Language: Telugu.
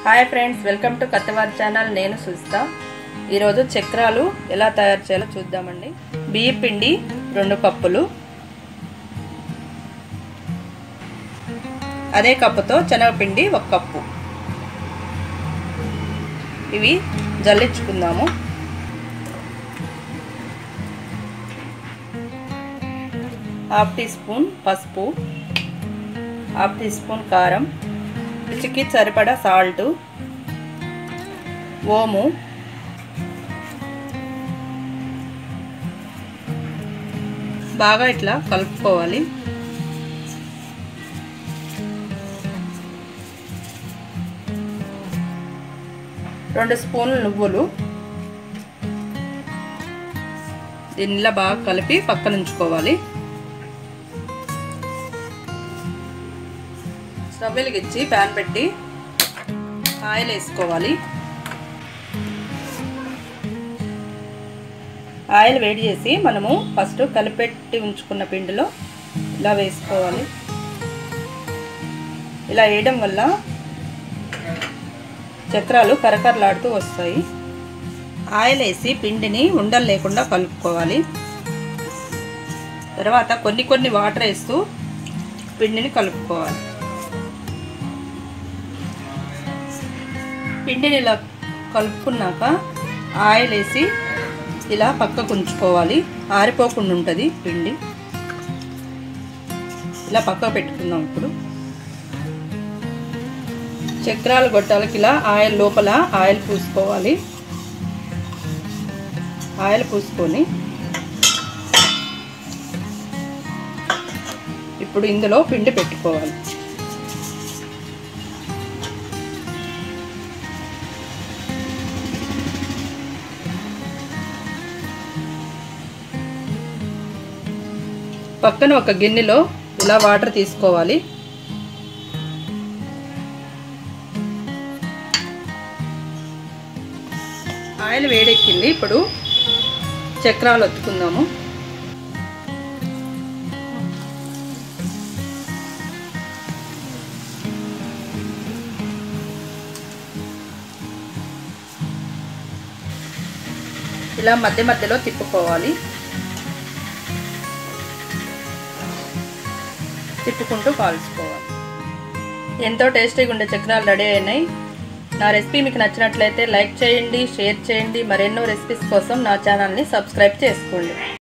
హాయ్ ఫ్రెండ్స్ వెల్కమ్ టు కత్తవారి ఛానల్ నేను సుజిత ఈరోజు చక్రాలు ఎలా తయారు చేయాలో చూద్దామండి బియ్య పిండి రెండు కప్పులు అదే కప్పుతో శనగపిండి ఒక కప్పు ఇవి జల్లించుకుందాము హాఫ్ టీ స్పూన్ పసుపు హాఫ్ టీ స్పూన్ కారం రుచికి సరిపడా సాల్టు ఓము బాగా ఇట్లా కలుపుకోవాలి రెండు స్పూన్లు నువ్వులు దీనిలా బాగా కలిపి పక్కన ఉంచుకోవాలి స్టవ్ వెలిగించి ప్యాన్ పెట్టి ఆయిల్ వేసుకోవాలి ఆయిల్ వేడి చేసి మనము ఫస్ట్ కలిపెట్టి ఉంచుకున్న పిండిలో ఇలా వేసుకోవాలి ఇలా వేయడం వల్ల చక్రాలు కరకరలాడుతూ వస్తాయి ఆయిల్ వేసి పిండిని ఉండలు లేకుండా కలుపుకోవాలి తర్వాత కొన్ని కొన్ని వాటర్ వేస్తూ పిండిని కలుపుకోవాలి పిండిని ఇలా కలుపుకున్నాక ఆయిల్ వేసి ఇలా పక్కకు ఉంచుకోవాలి ఆరిపోకుండా ఉంటుంది పిండి ఇలా పక్కకు పెట్టుకుందాం ఇప్పుడు చక్రాలు గొట్టాలకి ఇలా ఆయిల్ లోపల ఆయిల్ పూసుకోవాలి ఆయిల్ పూసుకొని ఇప్పుడు ఇందులో పిండి పెట్టుకోవాలి పక్కన ఒక గిన్నెలో ఇలా వాటర్ తీసుకోవాలి ఆయిల్ వేడెక్కింది ఇప్పుడు చక్రాలు ఒత్తుకుందాము ఇలా మధ్య మధ్యలో తిప్పుకోవాలి తిప్పుకుంటూ కాల్చుకోవాలి ఎంతో టేస్టీగా ఉండే చక్రాలు రెడీ అయినాయి నా రెసిపీ మీకు నచ్చినట్లయితే లైక్ చేయండి షేర్ చేయండి మరెన్నో రెసిపీస్ కోసం నా ఛానల్ని సబ్స్క్రైబ్ చేసుకోండి